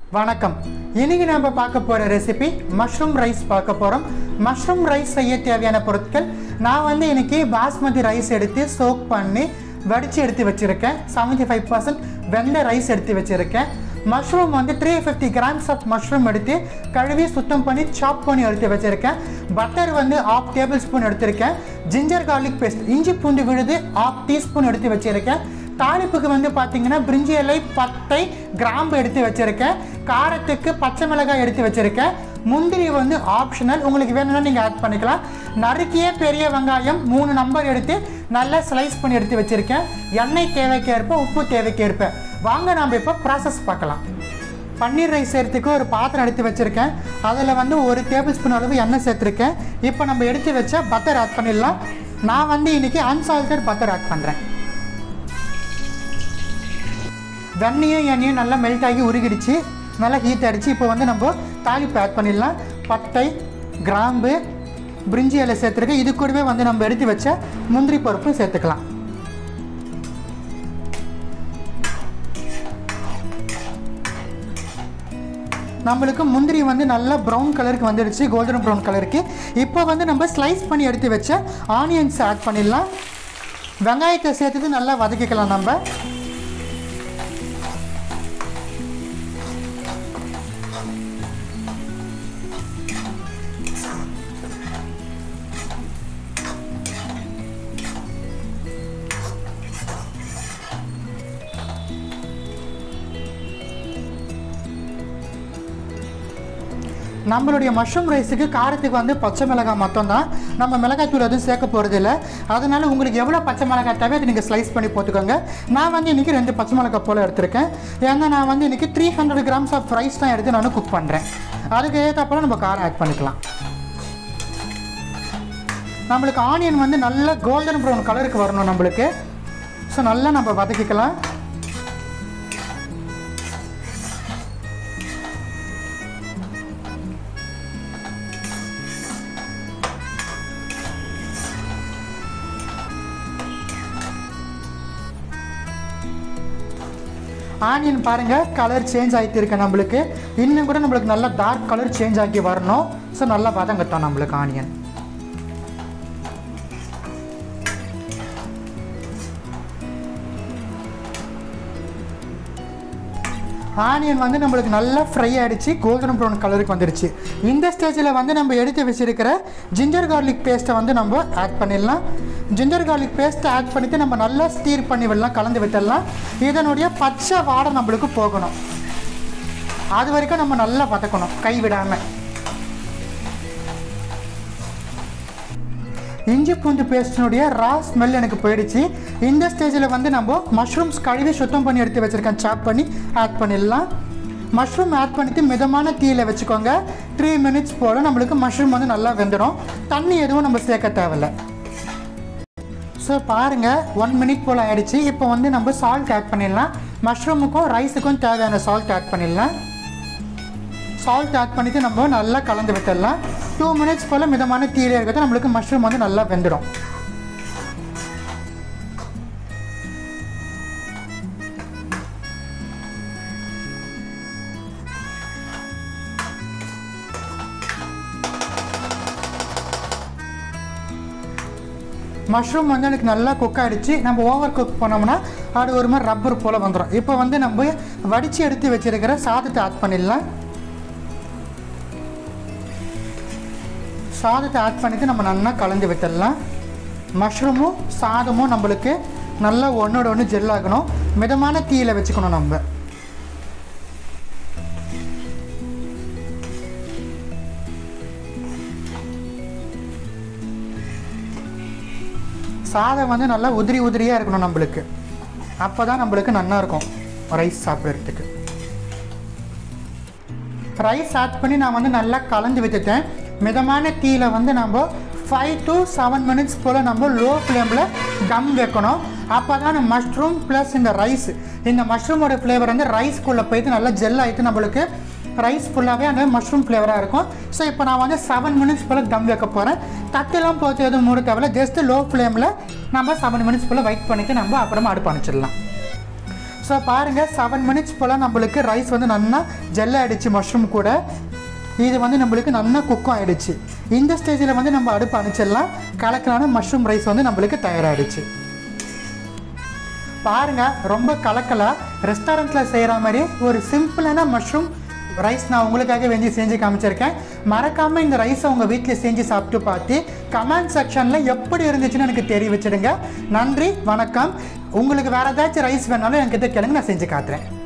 வணக்கம் இன்னைக்கு நம்ம பார்க்க போகிற ரெசிபி மஷ்ரூம் ரைஸ் பார்க்க போகிறோம் மஷ்ரூம் ரைஸ் செய்ய தேவையான பொருட்கள் நான் வந்து இன்னைக்கு பாஸ்மதி ரைஸ் எடுத்து சோக் பண்ணி வடித்து எடுத்து வச்சுருக்கேன் செவன்ட்டி ஃபைவ் பர்சன்ட் வெந்த ரைஸ் எடுத்து வச்சுருக்கேன் மஷ்ரூம் வந்து three fifty grams of mushroom எடுத்து கழுவி சுத்தம் பண்ணி சாப் பண்ணி எடுத்து வச்சுருக்கேன் பட்டர் வந்து ஆஃப் டேபிள் ஸ்பூன் எடுத்திருக்கேன் ஜிஞ்சர் கார்லிக் பேஸ்ட் இஞ்சி பூண்டு விழுது ஆஃப் டீஸ்பூன் எடுத்து வச்சுருக்கேன் தாளிப்புக்கு வந்து பார்த்தீங்கன்னா பிரிஞ்சி இலை பட்டை கிராம்பு எடுத்து வச்சுருக்கேன் காரத்துக்கு பச்சை மிளகாய் எடுத்து வச்சுருக்கேன் முந்திரி வந்து ஆப்ஷனல் உங்களுக்கு வேணும்னா நீங்கள் ஆட் பண்ணிக்கலாம் நறுக்கிய பெரிய வெங்காயம் மூணு நம்பர் எடுத்து நல்லா ஸ்லைஸ் பண்ணி எடுத்து வச்சுருக்கேன் எண்ணெய் தேவைக்கேற்ப உப்பு தேவைக்கேற்ப வாங்க நாம் இப்போ ப்ராசஸ் பார்க்கலாம் பன்னீர் ரைஸ் செய்கிறதுக்கு ஒரு பாத்திரம் எடுத்து வச்சுருக்கேன் அதில் வந்து ஒரு டேபிள் ஸ்பூன் அளவு எண்ணெய் சேர்த்துருக்கேன் இப்போ நம்ம எடுத்து வச்ச பட்டர் ஆட் பண்ணிடலாம் நான் வந்து இன்றைக்கி அன்சால்டட் பட்டர் ஆட் பண்ணுறேன் வெண்ணையும் எண்ணெயும் நல்லா மெல்ட் ஆகி உருகிடுச்சு நல்லா ஹீட் அடிச்சு இப்போ வந்து நம்ம தாளிப்பு ஆட் பண்ணிடலாம் பட்டை கிராம்பு பிரிஞ்சி இலை சேர்த்துருக்கேன் இது கூடவே வந்து நம்ம எடுத்து வச்ச முந்திரி பருப்பும் சேர்த்துக்கலாம் நம்மளுக்கு முந்திரி வந்து நல்லா ப்ரௌன் கலருக்கு வந்துடுச்சு கோல்டன் ப்ரௌன் கலருக்கு இப்போ வந்து நம்ம ஸ்லைஸ் பண்ணி எடுத்து வச்ச ஆனியன்ஸ் ஆட் பண்ணிடலாம் வெங்காயத்தை சேர்த்துட்டு நல்லா வதக்கிக்கலாம் நம்ம நம்மளுடைய மஷ்ரூம் ரைஸுக்கு காரத்துக்கு வந்து பச்சை மிளகாய் மட்டும்தான் நம்ம மிளகாய் தூள் எதுவும் சேர்க்க போகிறது இல்லை அதனால் உங்களுக்கு எவ்வளோ பச்சை மிளகாய் தேவை அதை நீங்கள் ஸ்லைஸ் பண்ணி போட்டுக்கோங்க நான் வந்து இன்றைக்கி ரெண்டு பச்சை மிளகாய் போல் எடுத்திருக்கேன் ஏன்னா நான் வந்து இன்றைக்கி three hundred grams of rice தான் எடுத்து நான் குக் பண்ணுறேன் அதுக்கு ஏற்றப்போல நம்ம காரம் ஆட் பண்ணிக்கலாம் நம்மளுக்கு ஆனியன் வந்து நல்ல கோல்டன் ப்ரௌன் கலருக்கு வரணும் நம்மளுக்கு ஸோ நல்லா நம்ம வதக்கிக்கலாம் ஆனியன் பாருங்கள் கலர் சேஞ்ச் ஆகிட்டு இருக்கு நம்மளுக்கு இன்னும் கூட நம்மளுக்கு நல்லா டார்க் கலர் சேஞ்ச் ஆகி வரணும் ஸோ நல்லா வதங்கட்டும் நம்மளுக்கு ஆனியன் ஆனியன் வந்து நம்மளுக்கு நல்லா ஃப்ரை ஆகிடுச்சு கோல்டன் ப்ரௌன் கலருக்கு வந்துடுச்சு இந்த ஸ்டேஜில் வந்து நம்ம எடுத்து வச்சிருக்கிற ஜிஞ்சர் கார்லிக் பேஸ்ட்டை வந்து நம்ம ஆட் பண்ணிடலாம் ஜிஞ்சர் கார்லிக் பேஸ்ட்டை ஆட் பண்ணிவிட்டு நம்ம நல்லா ஸ்டீர் பண்ணி விடலாம் கலந்து விட்டுடலாம் இதனுடைய பச்சை வாடை நம்மளுக்கு போகணும் அது வரைக்கும் நம்ம நல்லா வதக்கணும் கை விடாமல் இஞ்சி பூண்டு பேஸ்டினுடைய ரா ஸ்மெல் எனக்கு போயிடுச்சு இந்த ஸ்டேஜில் வந்து நம்ம மஷ்ரூம்ஸ் கழுவி சுத்தம் பண்ணி எடுத்து வச்சுருக்கேன் சாப் பண்ணி ஆட் பண்ணிடலாம் மஷ்ரூம் ஆட் பண்ணிவிட்டு மிதமான தீயில் வச்சுக்கோங்க த்ரீ மினிட்ஸ் போல் நம்மளுக்கு மஷ்ரூம் வந்து நல்லா வெந்துடும் தண்ணி எதுவும் நம்ம சேர்க்க தேவையில்ல ஸோ பாருங்கள் ஒன் மினிட் போல் ஆகிடுச்சு இப்போ வந்து நம்ம சால்ட் ஆட் பண்ணிடலாம் மஷ்ரூமுக்கும் ரைஸுக்கும் தேவையான சால்ட் ஆட் பண்ணிடலாம் சால்ட் ஆட் பண்ணிவிட்டு நம்ம நல்லா கலந்து விட்டுடலாம் டூ மினிட்ஸ் போல் மிதமான தீயில இருக்கிறது நம்மளுக்கு மஷ்ரூம் வந்து நல்லா வெந்துடும் மஷ்ரூம் வந்து எனக்கு நல்லா குக் ஆகிடுச்சு நம்ம ஓவர் குக் பண்ணோம்னா அது ஒரு மாதிரி ரப்பர் போல் வந்துடும் இப்போ வந்து நம்ம வடித்து எடுத்து வச்சிருக்கிற சாதத்தை ஆட் பண்ணிடலாம் சாதத்தை ஆட் பண்ணிவிட்டு நம்ம நல்லா கலந்து விட்டுடலாம் மஷ்ரூமும் சாதமும் நம்மளுக்கு நல்லா ஒன்றோட ஒன்று ஜெல்லாகணும் மிதமான தீயில் வச்சுக்கணும் நம்ம சாதம் வந்து நல்லா உதிரி உதிரியாக இருக்கணும் நம்மளுக்கு அப்போ தான் நம்மளுக்கு நல்லா இருக்கும் ரைஸ் சாப்பிட்றதுக்கு ரைஸ் ஆட் பண்ணி நான் வந்து நல்லா கலந்து விட்டுட்டேன் மிதமான தீயில் வந்து நம்ம ஃபைவ் டு செவன் மினிட்ஸ் போல் நம்ம லோ ஃப்ளேமில் டம் வைக்கணும் அப்போ தான் மஷ்ரூம் ப்ளஸ் இந்த ரைஸ் இந்த மஷ்ரூமோட ஃப்ளேவர் வந்து ரைஸ்க்குள்ளே போயிட்டு நல்லா ஜெல் ஆகிட்டு நம்மளுக்கு ரைஸ் ஃபுல்லாகவே அந்த மஷ்ரூம் ஃப்ளேவராக இருக்கும் ஸோ இப்போ நான் வந்து செவன் மினிட்ஸ் போல் தம் வைக்க போகிறேன் தட்டெல்லாம் போட்டு எதுவும் மூட தேவையில்ல ஜஸ்ட் லோ ஃப்ளேமில் நம்ம செவன் மினிட்ஸ் போல் வெயிட் பண்ணிவிட்டு நம்ம அப்புறமா அடுப்பு அனுப்பிச்சிடலாம் ஸோ ஸோ பாருங்கள் செவன் மினிட்ஸ் போல் நம்மளுக்கு ரைஸ் வந்து நல்லா ஜெல் ஆகிடுச்சு மஷ்ரூம் கூட இது வந்து நம்மளுக்கு நல்லா குக்கும் ஆகிடுச்சு இந்த ஸ்டேஜில் வந்து நம்ம அடுப்பு அணைச்சிடலாம் கலக்கலான மஷ்ரூம் ரைஸ் வந்து நம்மளுக்கு தயாராகிடுச்சு பாருங்க ரொம்ப கலக்கலா ரெஸ்டாரண்ட்டில் செய்கிற மாதிரி ஒரு சிம்பிளான மஷ்ரூம் ரைஸ் நான் உங்களுக்காக வேண்டி செஞ்சு காமிச்சிருக்கேன் மறக்காமல் இந்த ரைஸை உங்கள் வீட்டில் செஞ்சு சாப்பிட்டு பார்த்து கமெண்ட் செக்ஷனில் எப்படி இருந்துச்சுன்னு எனக்கு தெரிய வச்சிடுங்க நன்றி வணக்கம் உங்களுக்கு வேறு ஏதாச்சும் ரைஸ் வேணாலும் என்கிட்ட கேளுங்க நான் செஞ்சு காட்டுறேன்